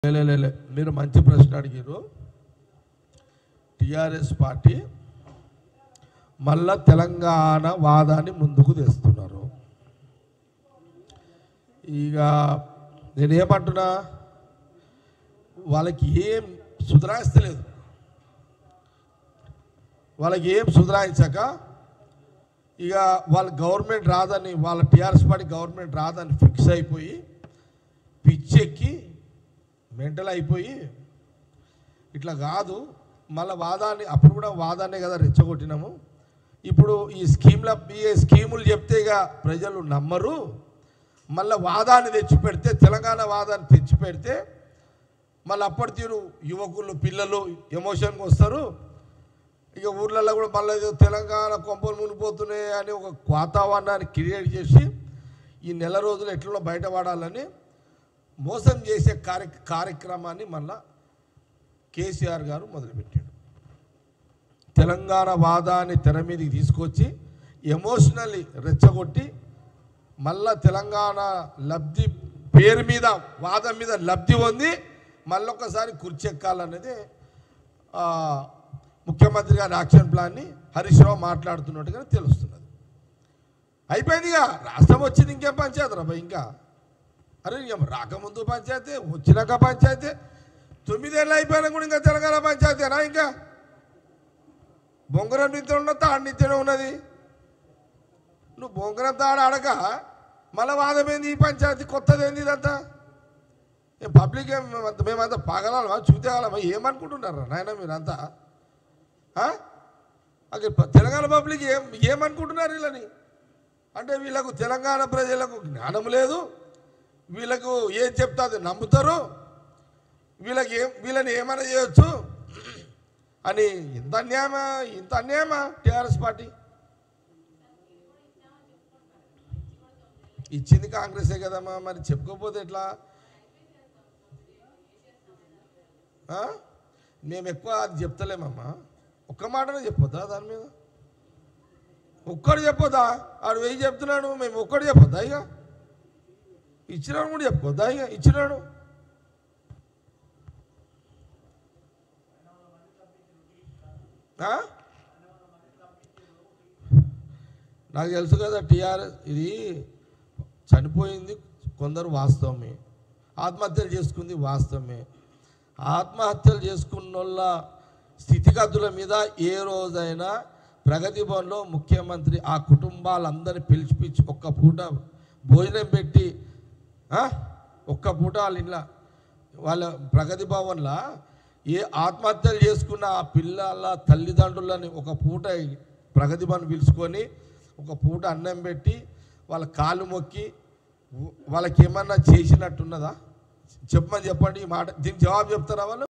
లే, లే, లే, లే. మీరు మంచి ప్రశ్న అడిగారు టిఆర్ఎస్ పార్టీ మళ్ళా తెలంగాణ వాదాన్ని ముందుకు తెస్తున్నారు ఇక నేనేమంటున్నా వాళ్ళకి ఏం సుధరాయిస్తలేదు వాళ్ళకి ఏం సుధరాయించక ఇక వాళ్ళ గవర్నమెంట్ రాదని వాళ్ళ టీఆర్ఎస్ పార్టీ గవర్నమెంట్ రాదని ఫిక్స్ అయిపోయి పిచ్చెక్కి మెంటల్ అయిపోయి ఇట్లా కాదు మళ్ళీ వాదాన్ని అప్పుడు కూడా వాదాన్నే కదా రెచ్చగొట్టినాము ఇప్పుడు ఈ స్కీమ్ల ఈ స్కీములు చెప్తే ఇక ప్రజలు నమ్మరు మళ్ళీ వాదాన్ని తెచ్చి పెడితే తెలంగాణ వాదాన్ని తెచ్చి పెడితే మళ్ళీ అప్పటి తీరు యువకులు పిల్లలు ఎమోషన్కి వస్తారు ఇక ఊర్లలో కూడా మళ్ళీ ఏదో తెలంగాణ కొంపలు మునిపోతున్నాయి అని ఒక వాతావరణాన్ని క్రియేట్ చేసి ఈ నెల రోజులు ఎట్లా బయటపడాలని మోసం చేసే కార్య కార్యక్రమాన్ని మళ్ళా కేసీఆర్ గారు మొదలుపెట్టాడు తెలంగాణ వాదాన్ని తెర మీదకి తీసుకొచ్చి ఎమోషనల్లీ రెచ్చగొట్టి మళ్ళా తెలంగాణ లబ్ధి పేరు మీద వాదం మీద లబ్ధి పొంది మళ్ళొక్కసారి కుర్చెక్కాలనేది ఆ, ముఖ్యమంత్రి గారి యాక్షన్ ప్లాన్ని హరీష్ రావు మాట్లాడుతున్నట్టుగా తెలుస్తున్నది అయిపోయిందిగా రాష్ట్రం వచ్చింది ఇంకేం పంచాయతీ రా భయ్ ఇంకా అరే ఇంక రాకముందు పంచాయతీ వచ్చినాక పంచాయతీ తొమ్మిదేళ్ళు అయిపోయినా కూడా ఇంకా తెలంగాణ పంచాయతీనా ఇంకా బొంగరం నిత్యం ఉన్న తాడు నిత్యమే ఉన్నది నువ్వు బొంగరం తాడు అడగ మళ్ళా వాదమైంది ఈ పంచాయతీ కొత్తది ఏంది ఇదంతా ఏం పబ్లిక్ ఏం మేమంతా మేమంతా పగలమా చూతేగలమా ఏమనుకుంటున్నారా నాయన మీరంతా ఆ? అక్కడ ప- తెలంగాణ పబ్లిక్ ఏం ఏమనుకుంటున్నారు వీళ్ళని అంటే వీళ్ళకు తెలంగాణ ప్రజలకు జ్ఞానం లేదు వీళ్ళకు ఏం చెప్తా అది నమ్ముతారు వీళ్ళకి ఏం వీళ్ళని ఏమైనా చేయొచ్చు అని ఇంత అన్యాయమా ఇంత అన్యాయమా టీఆర్ఎస్ పార్టీ ఇచ్చింది కాంగ్రెసే కదమ్మా మరి చెప్పుకోకపోతే ఎట్లా ఆ? మేము ఎక్కువ అది చెప్తలేమమ్మా ఒక్క మాటనే చెప్పొద్దా దాని మీద ఒక్కడు చెప్పొద్దా ఆడు వెయ్యి చెప్తున్నాడు మేము ఒక్కడు చెప్పొద్దా ఇక ఇచ్చినాడు కూడా చెప్పుకోద్దా ఇక ఇచ్చినాడు ఆ? నాకు తెలుసు కదా టీఆర్ఎస్ ఇది చనిపోయింది కొందరు వాస్తవమే ఆత్మహత్యలు చేసుకుంది వాస్తవమే ఆత్మహత్యలు చేసుకున్న వాళ్ళ స్థితిగతుల మీద ఏ రోజైనా ప్రగతి భవన్లో ముఖ్యమంత్రి ఆ కుటుంబాలందరినీ పిలిచిపిచ్చి ఒక్క పూట భోజనం పెట్టి ఆ? ఒక్క పూట వాళ్ళ ఇంట్లో వాళ్ళ ప్రగతి భవన్లో ఏ ఆత్మహత్యలు చేసుకున్న ఆ పిల్లల తల్లిదండ్రులని ఒక పూట ప్రగతి భవన్ పిలుచుకొని ఒక పూట అన్నం పెట్టి వాళ్ళ కాలు మొక్కి వాళ్ళకి ఏమన్నా చేసినట్టున్నదా చెప్పమని చెప్పండి ఈ మాట దీనికి జవాబు చెప్తారా వాళ్ళు